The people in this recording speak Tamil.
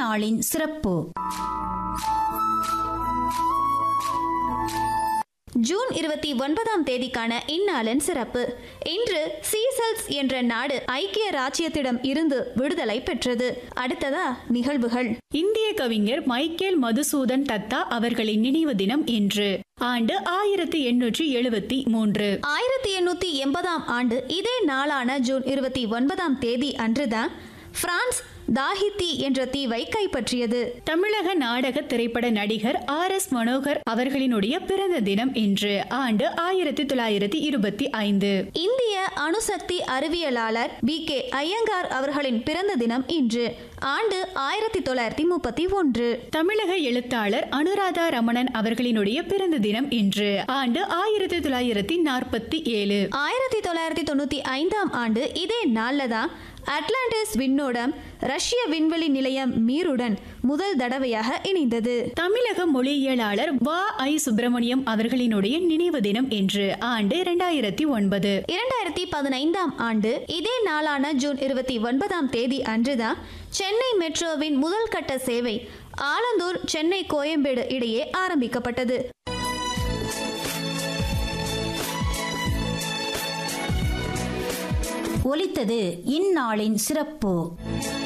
இந்நாளின் சிறப்பு ஜூன் இருபத்தி ஒன்பதாம் தேதிக்கான இந்நாளின் சிறப்பு இன்று சீசல்ஸ் என்ற நாடு ஐக்கிய ராச்சியத்திடம் இருந்து விடுதலை பெற்றது அடுத்ததா நிகழ்வுகள் இந்திய கவிஞர் மைக்கேல் மதுசூதன் தத்தா அவர்களின் நினைவு தினம் இன்று ஆண்டு ஆயிரத்தி எண்ணூற்றி எழுபத்தி மூன்று ஆயிரத்தி எண்ணூத்தி எண்பதாம் ஆண்டு இதே நாளான ஜூன் இருபத்தி ஒன்பதாம் தேதி அன்றுதான் பிரான்ஸ் தாஹித்தி என்ற தீவை கைப்பற்றியது தமிழக நாடக திரைப்பட நடிகர் ஆர் எஸ் மனோகர் அவர்களினுடைய பிறந்த தினம் இன்று ஆண்டு ஆயிரத்தி தொள்ளாயிரத்தி இருபத்தி ஐந்து இந்திய அணுசக்தி அறிவியலாளர் பி கே ஐயங்கார் அவர்களின் பிறந்த தினம் இன்று ஆண்டு ஆயிரத்தி தொள்ளாயிரத்தி முப்பத்தி ஒன்று தமிழக எழுத்தாளர் அனுராதா ரமணன் அவர்களினுடைய பிறந்த தினம் இன்று ஆண்டு ஆயிரத்தி தொள்ளாயிரத்தி நாற்பத்தி ஏழு ஆயிரத்தி தொள்ளாயிரத்தி தொண்ணூத்தி ஐந்தாம் ஆண்டு இதே நாள்ல தான் அட்லாண்டிஸ் விண்ணோடம் ரஷ்ய விண்வெளி நிலையம் மீருடன் முதல் தடவையாக இணைந்தது தமிழக மொழியியலாளர் வா ஐ சுப்பிரமணியம் அவர்களினுடைய நினைவு தினம் என்று ஆண்டு இரண்டாயிரத்தி ஒன்பது இரண்டாயிரத்தி பதினைந்தாம் ஆண்டு இதே நாளான ஜூன் இருபத்தி ஒன்பதாம் தேதி அன்றுதான் சென்னை மெட்ரோவின் முதல் கட்ட சேவை ஆலந்தூர் சென்னை கோயம்பேடு இடையே ஆரம்பிக்கப்பட்டது ஒலித்தது இந்நாளின் சிறப்பு